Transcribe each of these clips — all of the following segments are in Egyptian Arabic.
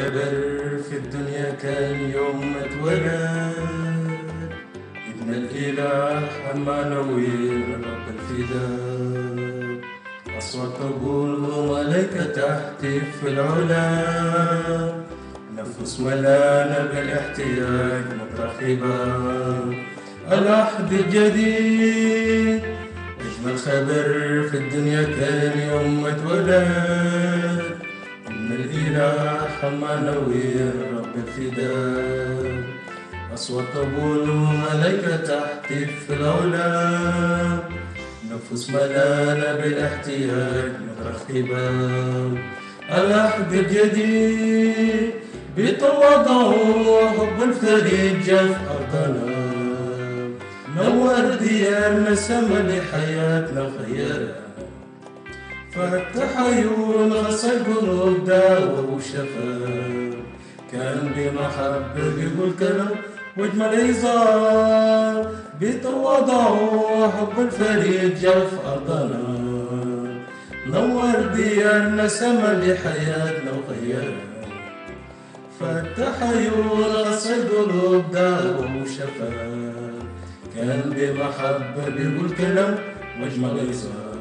خبر في الدنيا كان يوم ما اتولد ابن الإله عمانوي رب الفداء أصوات تقول وملائكة تحتف في العلا نفس ملانة بالاحتياج مترحبة العهد الجديد أجمل خبر في الدنيا كان يوم ما اتولد إن الإله عمانوي رب الفداء أصوات طبول وملائكة تحتف في العلا نفوس ملانة بالاحتياج مترحبة العهد الجديد بتواضع وحب الفريد جف أرضنا نور ديارنا سما لحياتنا خيرا فتح عيون غسل قلوب داوى وشفا كان بمحبة بيقول كلام واجمل هزار بتواضع وحب الفريد جف أرضنا نور ديارنا سما لحياتنا وغيرها فتح عيون غسل قلوب داوى وشفا كان بمحبة بيقول كلام واجمل هزار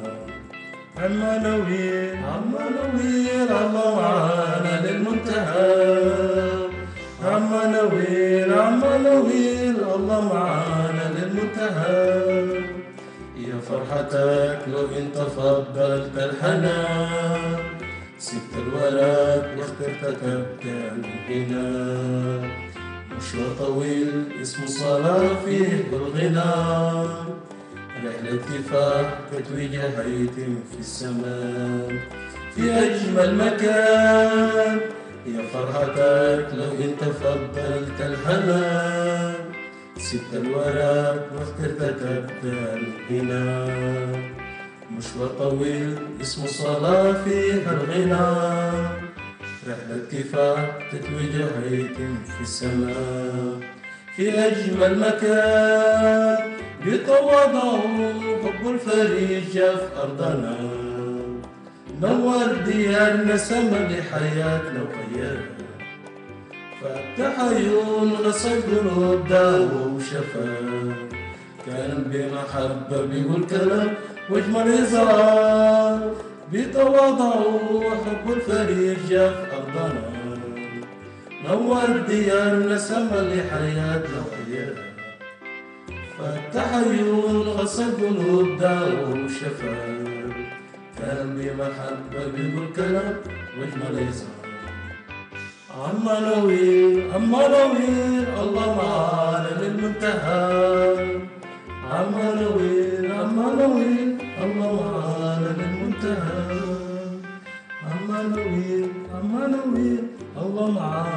عمانويل عمانويل الله معانا للمنتهى عمانويل عمانويل الله معانا للمنتهى يا فرحتك لو انت فضلت الحنان سبت الورق واخترت تبدأ من هنا مشوار طويل اسمه صلاة فيه بالغنى رحلة كفاح تتويج هيتم في السماء في أجمل مكان يا فرحتك لو انت فضلت الحنان سبت الورق واخترت تبدأ هنا مشوار طويل اسمه صلاة فيها الغنى رحلة كفاح تتويج هيتم في السماء في أجمل مكان بتواضع حب الفريج في أرضنا نور ديارنا سما لحياتنا وخيرنا فتح عيون غسل قلوب داوى وشفا كان بمحبة بيقول كلام واجمل هزار بتواضع وحب الفريج في أرضنا نور ديارنا سما لحياتنا وخيرنا فتح عيون غسل قلوب داوى وشفا كان بمحبة بيقول كلام واجمل هزار عمانويل عمانويل الله معانا للمنتهى عمانويل عمانويل الله معانا للمنتهى عمانويل عمانويل الله معانا